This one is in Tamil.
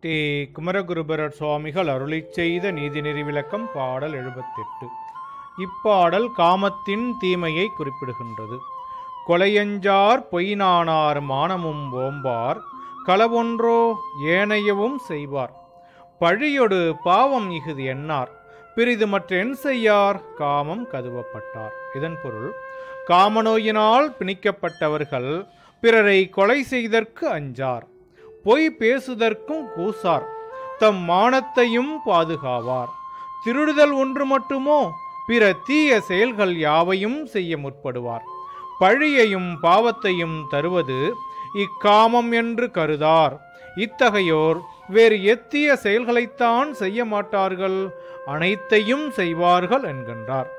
டி குமரகுருபரர் சுவாமிகள் அருளிச் செய்த நீதிநெறி விளக்கம் பாடல் எழுபத்தெட்டு இப்பாடல் காமத்தின் தீமையை குறிப்பிடுகின்றது கொலையஞ்சார் பொய்நானார் மானமும் ஓம்பார் களவொன்றோ ஏனையவும் செய்வார் பழியொடு பாவம் இஃது எண்ணார் பிரிது மற்றென் செய்யார் காமம் கதுவப்பட்டார் இதன் பொருள் காமநோயினால் பிணிக்கப்பட்டவர்கள் பிறரை கொலை செய்தற்கு அஞ்சார் பொய் பேசுதற்கும் கூசார் தம் மானத்தையும் பாதுகாவார் திருடுதல் ஒன்று மட்டுமோ பிற தீய செயல்கள் யாவையும் செய்ய முற்படுவார் பழியையும் பாவத்தையும் தருவது இக்காமம் என்று கருதார் இத்தகையோர் வேறு எத்திய செயல்களைத்தான் செய்ய மாட்டார்கள் அனைத்தையும் செய்வார்கள் என்கின்றார்